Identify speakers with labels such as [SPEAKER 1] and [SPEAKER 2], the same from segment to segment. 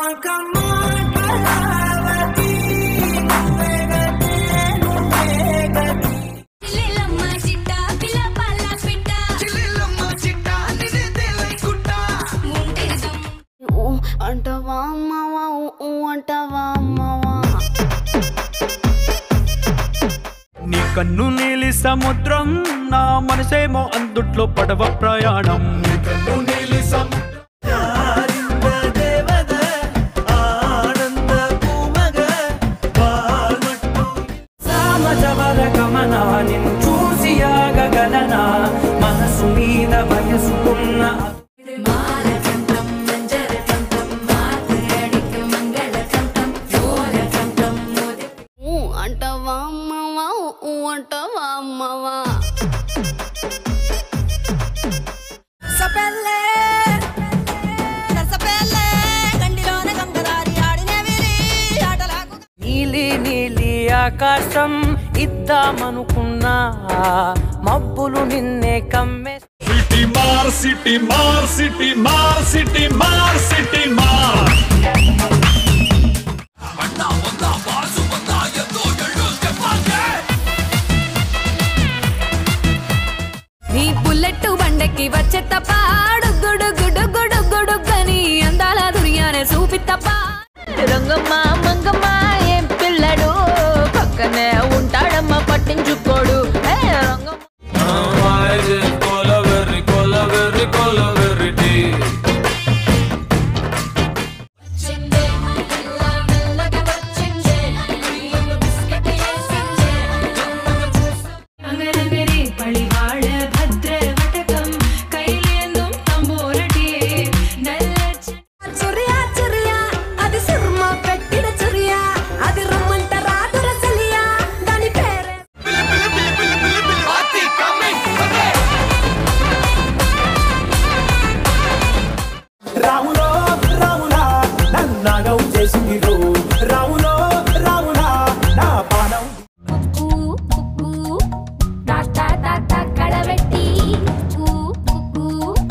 [SPEAKER 1] on, come on, Kalavathi నువ్వేగతి నువ్వేగతి
[SPEAKER 2] చిల్లెలమ్మ చిట్ట పిల్ల పల్ల పిట్ట
[SPEAKER 1] చిల్లెలమ్మ చిట్ట నిన్నే తెలైకుట్టా
[SPEAKER 2] ముంటేజం
[SPEAKER 3] ఊ అంటావా అమ్మవా ఊ అంటావా అమ్మవా
[SPEAKER 4] నీ కన్ను నీలి సముద్రం నా మనసేమో అందుట్లో పడవ ప్రయాణం సామజవర గమన నిన్ను చూసి ఆగగలనా మనసు మీద వయసుకున్న
[SPEAKER 2] మాలకంఠం మంజరకంఠం మాతడికి మంగళకంఠం జోరకంఠం మోది
[SPEAKER 3] ఊ అంటావా అమ్మవా ఊ అంటావా అమ్మవా
[SPEAKER 5] సపెల్లే సపెల్లే గండిలోన గంగదారి ఆడినవిరి ఆటలాకు
[SPEAKER 4] నీలి నీలి ఆకాశం ఇద్దామనుకున్నా మబ్బులు నిన్నే కమ్మే
[SPEAKER 6] సిటీ మార్ సిటీ మార్ సిటీ మార్ సిటీ మార్ సిటీ మార్
[SPEAKER 2] నీ బుల్లెట్ బండకి వచ్చే తప్ప గుడు గుడు గుడు గుడు గని అందాల దునియానే చూపి తప్ప రంగమ్మ మంగమ్మ ఏం పిల్లడు పక్కనే ఉంటాడమ్మ పట్టించుకోడు ఏ రంగమ్మ
[SPEAKER 4] కొలవెర్రి కొలవెర్రి కొలవెర్రి
[SPEAKER 2] അങ്ങനങ്ങനെ പളിവാള് ഭദ്രവടകം കൈലേന്തും തമ്പോരട്ടി നല്ല
[SPEAKER 5] చురియా చురియా అది సిర్మ పెట్టిన చురియా అది రమ్మంట రాదుర చలియా దాని పేరే
[SPEAKER 1] రాములో రాములా నన్నాగం చేసింది రో రాములో రాములా నా పానం
[SPEAKER 2] ఊ ఊ తాత తాత కడబెట్టి ఊ ఊ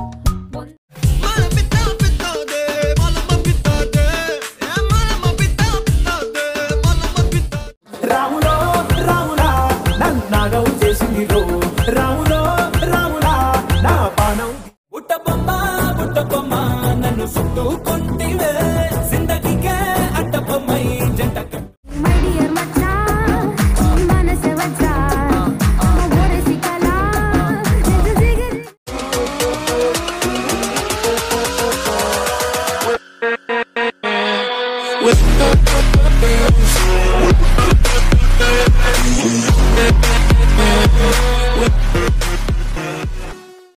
[SPEAKER 1] రాములో రాములా నన్నాగం చేసింది రో రాములో రాములా నా పానం బుట్ట బొమ్మ బుట్ట బొమ్మ నన్ను చుట్టుకుంటివే జిందగీకే అడ్డ బొమ్మై జంట
[SPEAKER 2] మై డియర్ మచ్చా మనస వచ్చా ఒరేసి కలా జిగిరి
[SPEAKER 6] with